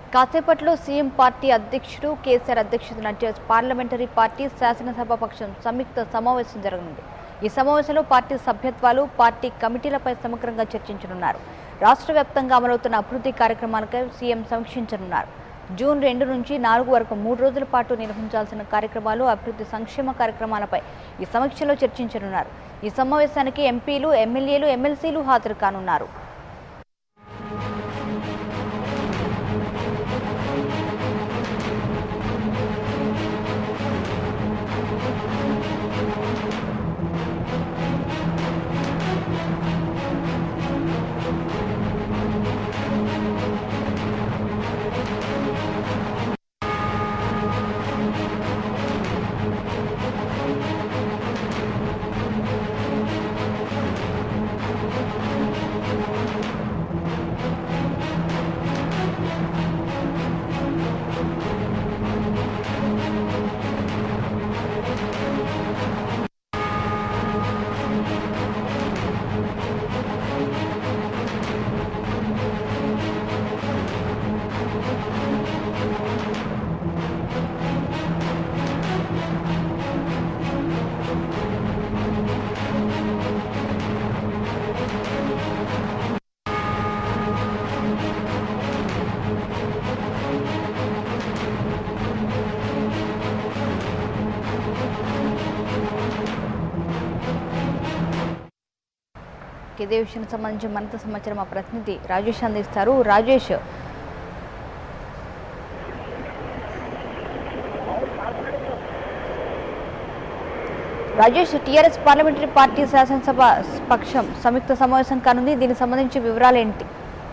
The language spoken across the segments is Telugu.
కాసేపట్లో సీఎం పార్టీ అధ్యక్షుడు కేసీఆర్ అధ్యక్షతన జ- పార్లమెంటరీ పార్టీ శాసనసభ పక్షం సంయుక్త సమావేశం జరగనుంది ఈ సమావేశంలో పార్టీ సభ్యత్వాలు పార్టీ కమిటీలపై సమగ్రంగా చర్చించనున్నారు రాష్ట్ర వ్యాప్తంగా అమలవుతున్న అభివృద్ధి కార్యక్రమాలపై సీఎం సమీక్షించనున్నారు జూన్ రెండు నుంచి నాలుగు వరకు మూడు రోజుల పాటు నిర్వహించాల్సిన కార్యక్రమాలు అభివృద్ధి సంక్షేమ కార్యక్రమాలపై ఈ సమీక్షలో చర్చించనున్నారు ఈ సమావేశానికి ఎంపీలు ఎమ్మెల్యేలు ఎమ్మెల్సీలు హాజరు కానున్నారు ఇదే విషయానికి సంబంధించి మరింత సమాచారం మా ప్రతినిధి రాజేష్ అందిస్తారు Rajesh Rajesh TRS parliamentary party శాసనసభ పక్షం సంయుక్త సమావేశం కానుంది దీనికి సంబంధించి వివరాలు ఏంటి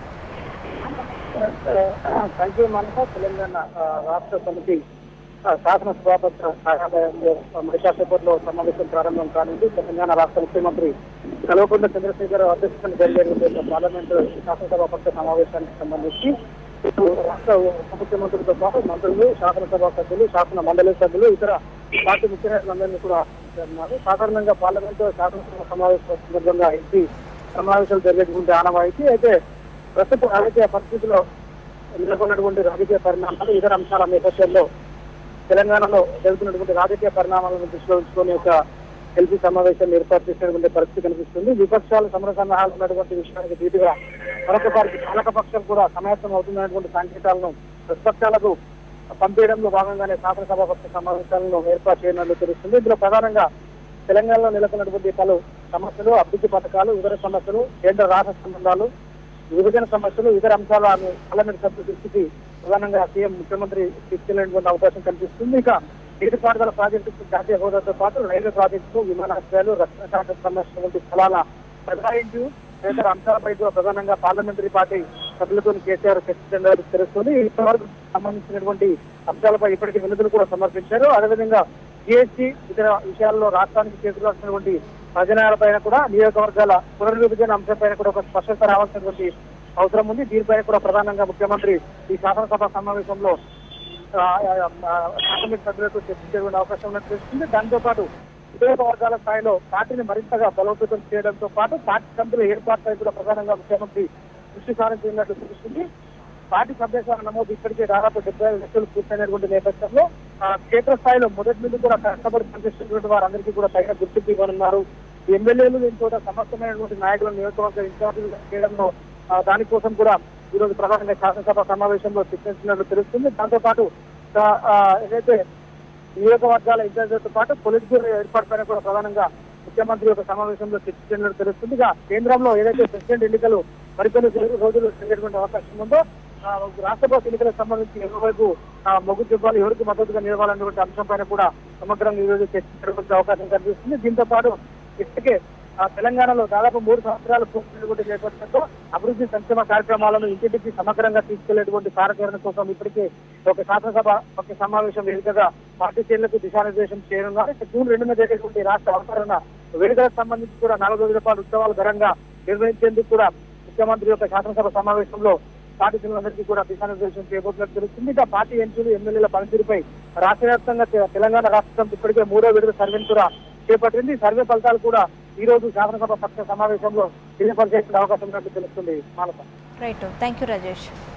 సంజయ్ మనస తెలంగాణ ఆ, రాష్ట్ర సమితి ఆ, శాసనసభాపక్ష కార్యాలయంలో మహిషాపేపర్లో సమావేశం ప్రారంభం కానుంది తెలంగాణ రాష్ట్ర ముఖ్యమంత్రి కల్వకుంట్ల చంద్రశేఖర్ అధ్యక్షతన జరిగే పార్లమెంటు శాసనసభాపక్ష సమావేశానికి సంబంధించి ఇటు రాష్ట్ర ఉప ముఖ్యమంత్రితో పాటు మంత్రులు శాసనసభ సభ్యులు శాసన మండలి సభ్యులు ఇతర పార్టీ ముఖ్య నేతలందరినీ కూడా ఆహ్వానిస్తున్నారు సాధారణంగా పార్లమెంటు శాసనసభ సమావేశం సందర్భంగా ఎంపీ సమావేశాలు జరిగేటువంటి ఆనవాయితీ అయితే ప్రస్తుత రాజకీయ పరిస్థితుల్లో నెలకొన్నటువంటి రాజకీయ పరిణామాలు ఇతర అంశాల నేపథ్యంలో తెలంగాణలో జరుగుతున్నటువంటి రాజకీయ పరిణామాలను దృష్టిలో ఉంచుకొని ఒక ఎల్పీ సమావేశం ఏర్పాటు చేసినటువంటి పరిస్థితి కనిపిస్తుంది విపక్షాలు సమర సన్నాహాలు ఉన్నటువంటి విషయానికి ధీటుగా మరొక పార్టీ పాలక పక్షం కూడా సమాయత్తం అవుతున్నటువంటి సంకేతాలను ప్రతిపక్షాలకు పంపేయడంలో భాగంగానే శాసనసభాపక్ష సమావేశాలను ఏర్పాటు చేయనున్నట్లు తెలుస్తుంది ఇందులో ప్రధానంగా తెలంగాణలో నెలకొన్నటువంటి పలు సమస్యలు అభివృద్ధి పథకాలు ఇతర సమస్యలు కేంద్ర రాష్ట్ర సంబంధాలు విభజన సమస్యలు ఇతర అంశాల పార్లమెంట్ సభ్యుల దృష్టికి ప్రధానంగా సీఎం ముఖ్యమంత్రి తీసుకెళ్లేటువంటి అవకాశం కనిపిస్తుంది ఇక నీటిపారుదల ప్రాజెక్టు జాతీయ హోదాతో పాటు రైల్వే ప్రాజెక్టు విమానాశ్రయాలు రక్షణ శాఖకు సంబంధించిన వంటి స్థలాల బదలాయింపు తదితర అంశాలపై కూడా ప్రధానంగా పార్లమెంటరీ పార్టీ సభ్యులతో కేసీఆర్ చర్చించడం తెలుస్తుంది ఇంతవరకు సంబంధించినటువంటి అంశాలపై ఇప్పటికే వినతులు కూడా సమర్పించారు అదేవిధంగా జిఎస్టీ ఇతర విషయాల్లో రాష్ట్రానికి చేకూరాల్సినటువంటి ప్రజనాలపైన కూడా నియోజకవర్గాల పునర్విభజన అంశంపైన కూడా ఒక స్పష్టత రావాల్సినటువంటి అవసరం ఉంది దీనిపైన కూడా ప్రధానంగా ముఖ్యమంత్రి ఈ శాసనసభ సమావేశంలో ఆ, ఆ, ఆ, పార్లమెంట్ సభ్యులతో చర్చించేటువంటి అవకాశం ఉన్నట్టు తెలుస్తుంది దాంతో పాటు నియోజకవర్గాల స్థాయిలో పార్టీని మరింతగా బలోపేతం చేయడంతో పాటు పార్టీ సభ్యుల ఏర్పాటుపై కూడా ప్రధానంగా ముఖ్యమంత్రి దృష్టి సారించినట్లు తెలుస్తుంది పార్టీ సభ్యత్వాల నమోదు ఇప్పటికే దాదాపు డెబ్బై ఐదు లక్షలు పూర్తయినటువంటి నేపథ్యంలో ఆ, క్షేత్రస్థాయిలో మొదటి నుండి కూడా కష్టపడి పనిచేస్తున్నటువంటి వారందరికీ కూడా తగిన గుర్తింపు ఇవ్వనున్నారు ఎమ్మెల్యేలు దీని కూడా సమస్తమైనటువంటి నాయకులను నియోజకవర్గ ఇన్ఛార్జీలు చేయడంలో ఆ, దానికోసం కూడా ఈ రోజు ప్రధానంగా శాసనసభ సమావేశంలో చర్చించినట్లు తెలుస్తుంది దాంతో పాటు ఆ, ఆ, ఏదైతే నియోజకవర్గాల ఇన్ఛార్జీలతో పాటు పొలిట్ బ్యూరో ఏర్పాటుపైన కూడా ప్రధానంగా ముఖ్యమంత్రి యొక్క సమావేశంలో చర్చించినట్టు తెలుస్తుంది ఇక కేంద్రంలో ఏదైతే ప్రెసిడెంట్ ఎన్నికలు మరికొన్ని రోజులు జరిగేటువంటి అవకాశం ఉందో ఆ, రాష్ట్రపతి ఎన్నికలకు సంబంధించి ఎవరివైపు ఆ, మొగ్గు చూపాలి ఎవరికి మద్దతుగా నిలవాలనేటువంటి అంశం పైన కూడా సమగ్రంగా ఈ రోజు చర్చించడానికి అవకాశం కనిపిస్తుంది దీంతో పాటు ఇప్పటికే ఆ, తెలంగాణలో దాదాపు మూడు సంవత్సరాలు పూర్తినటువంటి నేపథ్యంలో అభివృద్ధి సంక్షేమ కార్యక్రమాలను ఇంటింటికి సమగ్రంగా తీసుకెళ్లేటువంటి కార్యాచరణ కోసం ఇప్పటికే ఒక శాసనసభ ఒక సమావేశం వేదికగా పార్టీ శ్రేణులకు దిశానిర్దేశం చేయనున్నారు ఇక జూన్ రెండున జరిగేటువంటి రాష్ట్ర అవతరణ వేడుకలకు సంబంధించి కూడా నాలుగు రోజుల పాటు ఉత్సవాలు ఘనంగా నిర్వహించేందుకు కూడా ముఖ్యమంత్రి యొక్క శాసనసభ సమావేశంలో పార్టీ శ్రేణులందరికీ కూడా దిశానిర్దేశం చేయబోతున్నట్టు తెలుస్తుంది ఇక పార్టీ ఎంపీలు ఎమ్మెల్యేల పనితీరుపై రాష్ట్ర వ్యాప్తంగా తె- తెలంగాణ రాష్ట్రం ఇప్పటికే మూడో విడత సర్వేను కూడా చేపట్టింది సర్వే ఫలితాలు కూడా ఈ రోజు శాసనసభ పక్ష సమావేశంలో తెలియపరిచే అవకాశం ఉన్నట్టు తెలుస్తుంది Manasa right thank you Rajesh